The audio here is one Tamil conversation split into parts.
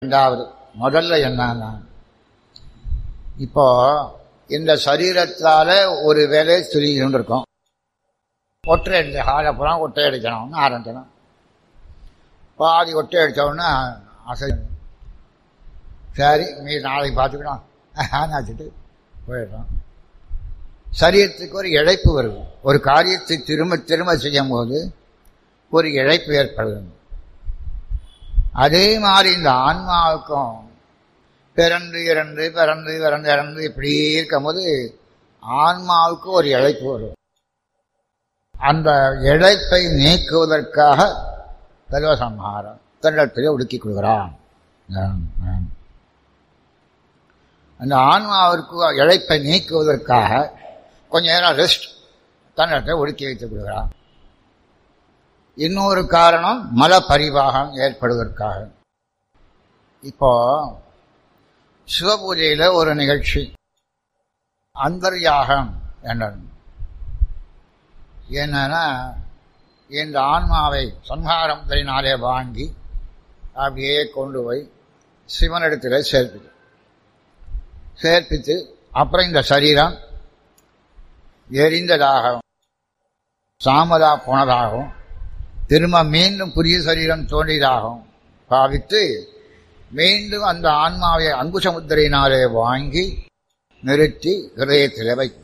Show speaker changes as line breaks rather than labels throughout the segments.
ரெண்டாவது முதல்ல என்னன்னா இப்போ இந்த சரீரத்தால ஒரு வேலையை சொல்லிக்கிட்டு இருக்கோம் ஒற்றை அடிச்ச ஹாலை பூரா ஒற்றை அடிக்கணும்னு ஆரம்பிக்கணும் பாதி ஒற்றை அடித்தோடனே அசை சரி மீ நாளைக்கு பார்த்துக்கலாம் ஆனாச்சுட்டு போயிடுறோம் சரீரத்துக்கு ஒரு இழைப்பு வருது ஒரு காரியத்தை திரும்ப திரும்ப செய்யும் போது ஒரு இழைப்பு ஏற்படுது அதே மாதிரி இந்த ஆன்மாவுக்கும் பிறந்து இறந்து பிறந்து பிறந்து இறந்து இப்படி இருக்கும்போது ஆன்மாவுக்கு ஒரு இழைப்பு வரும் அந்த இழைப்பை நீக்குவதற்காக சர்வசம்ஹாரம் தண்டத்திலே ஒடுக்கிக் கொள்கிறான் அந்த ஆன்மாவிற்கு இழைப்பை நீக்குவதற்காக கொஞ்ச நேரம் ரெஸ்ட் தண்டத்தை ஒடுக்கி வைத்துக் கொள்கிறான் இன்னொரு காரணம் மல பரிவாகம் ஏற்படுவதற்காக இப்போ சிவபூஜையில் ஒரு நிகழ்ச்சி அந்தர்யாகம் என்றது என்னன்னா இந்த ஆன்மாவை சம்ஹாரம் தரினாலே வாங்கி அப்படியே கொண்டு போய் சிவனிடத்தில் சேர்ப்பித்து சேர்ப்பித்து அப்புறம் இந்த சரீரம் எரிந்ததாகவும் சாமதா போனதாகவும் திரும்ப மீண்டும் புதிய சரீரம் தோன்றியதாகவும் பாவித்து மீண்டும் அந்த ஆன்மாவை அங்குசமுத்திரையினாலே வாங்கி நிறுத்தி ஹிரதயத்தில் வைக்கும்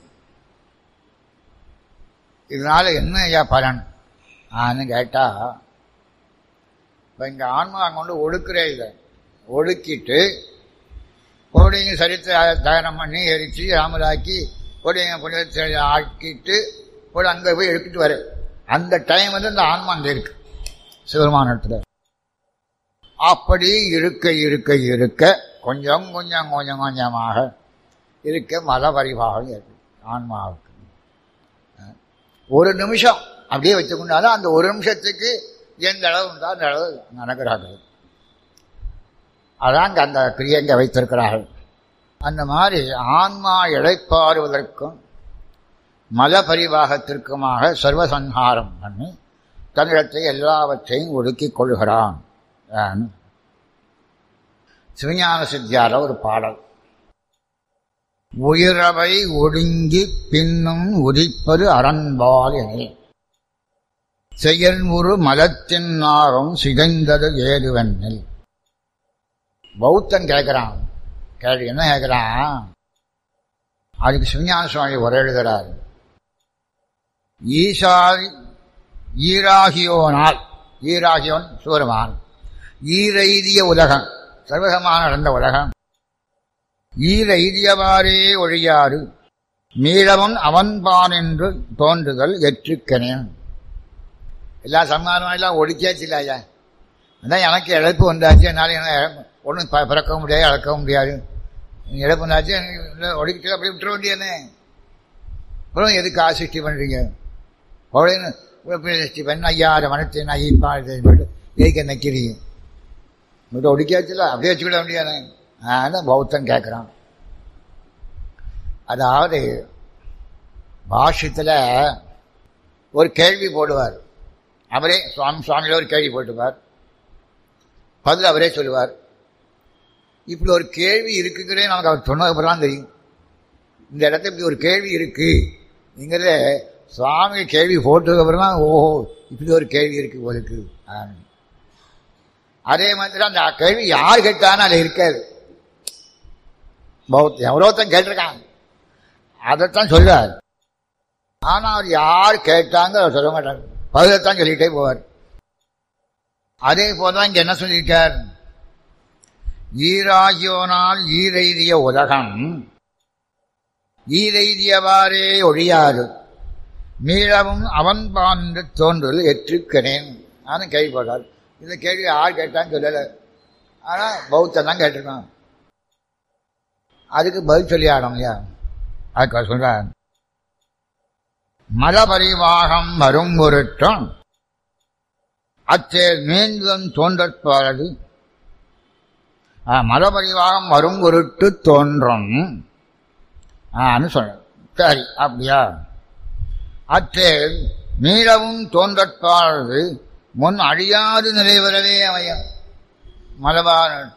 இதனால என்ன ஐயா பலன் ஆன்னு கேட்டா இப்போ இங்கே ஆன்மா கொண்டு ஒடுக்கிறே இல்லை ஒடுக்கிட்டு பொடிங்க சரித்து தகனம் பண்ணி எரித்து ராமதாக்கி பொடிங்க புனித ஆக்கிட்டு போய் அங்கே போய் எடுத்துட்டு வர அந்த டைம் வந்து இந்த ஆன்மா அங்கே இருக்கு சிவருமானத்தில் அப்படி இருக்க இருக்க இருக்க கொஞ்சம் கொஞ்சம் கொஞ்சம் கொஞ்சமாக இருக்க மத பரிவாகம் ஏற்படும் ஆன்மாவுக்கு ஒரு நிமிஷம் அப்படியே வச்சுக்கொண்டாலும் அந்த ஒரு நிமிஷத்துக்கு எந்த அளவு இருந்தால் அந்த அளவு நடக்கிறார்கள் அதான் அந்த கிரியங்க வைத்திருக்கிறார்கள் அந்த மாதிரி ஆன்மா இழைப்பாறுவதற்கும் மல பரிவாகத்திற்குமாக சர்வசன்ஹாரம் பண்ணி தன்னிடத்தை எல்லாவற்றையும் ஒடுக்கிக் கொள்கிறான் சிவஞான சித்தியால ஒரு பாடல் உயிரவை ஒடுங்கி பின்னும் உதிப்பது அரண்பால் எனில் செயல் ஒரு மலத்தின் நாகம் சிதைந்தது ஏதுவெண்ணில் பௌத்தன் கேட்கிறான் கேள்வி என்ன கேட்கிறான் அதுக்கு சிவஞான சுவாமி உரை எழுதுகிறார் ஈசாரி ஈராகியோனால் ஈராகியோன் சூரமான் ஈரெய்திய உலகம் சர்வசமான நடந்த உலகம் ஈரெய்தியவாறே ஒழியாறு மீளவன் அவன்பான் என்று தோன்றுதல் எற்றுக்கனேன் எல்லா சம்மானம் எல்லாம் ஒடுக்கியாச்சு இல்லை ஐயா அதான் எனக்கு இழப்பு வந்தாச்சு என்னால் என்ன ஒன்றும் பிறக்க முடியாது இழக்க முடியாது இழப்பு வந்தாச்சு ஒடுக்கிட்டு அப்படியே விட்டுற வேண்டியதுனே அப்புறம் எதுக்கு ஆசிஷ்டி பண்ணுறீங்க அப்படின்னு சிருஷ்டி பண்ண ஐயாயிரம் மனத்தை ஐயப்பாடு எதுக்கு நிற்கிறீங்க உங்கள்கிட்ட ஒடுக்கியாச்சுல அப்படியே வச்சுக்கிட முடியாது அதான் பௌத்தன் கேட்குறான் அதாவது பாஷ்யத்தில் ஒரு கேள்வி போடுவார் அவரே சுவாமி சுவாமியில் ஒரு கேள்வி போட்டுவார் பதில் அவரே சொல்லுவார் இப்படி ஒரு கேள்வி இருக்குங்கிறதே நமக்கு அவர் சொன்னதுக்கு தான் தெரியும் இந்த இடத்துல இப்படி ஒரு கேள்வி இருக்கு நீங்களே சுவாமி கேள்வி போட்டதுக்கு அப்புறமா ஓஹோ இப்படி ஒரு கேள்வி இருக்கு போலுக்கு அதே மாதிரி அந்த கேள்வி யார் கேட்டான்னு அதில் இருக்காது பௌத்த எவ்வளோத்தான் கேட்டிருக்காங்க அதைத்தான் சொல்லுவார் ஆனால் அவர் யார் கேட்டாங்க அவர் சொல்ல மாட்டார் பதிலத்தான் சொல்லிட்டே போவார் அதே போலதான் இங்க என்ன சொல்லியிருக்கார் ஈராகியோனால் ஈரெய்திய உலகம் ஈரெய்தியவாறே ஒழியாது மீளவும் அவன் பாண்டு தோன்றல் எற்றுக்கிறேன் நானும் கேள்விப்பட்டார் இந்த கேள்வி யார் கேட்டான்னு சொல்லலை ஆனால் பௌத்தன் தான் கேட்டிருக்கான் அதுக்கு பதில் சொல்லி ஆடும் இல்லையா அதுக்காக சொல்றார் மலபரிவாகம் வரும் பொருட்டம் அச்சே மீண்டும் தோன்றற்பாரது மலபரிவாகம் வரும் பொருட்டு தோன்றும் ஆன்னு சொல்ற சரி அப்படியா அச்சே மீளவும் தோன்றற்பாரது முன் அழியாது நிலை வரவே அமையும் மலபார்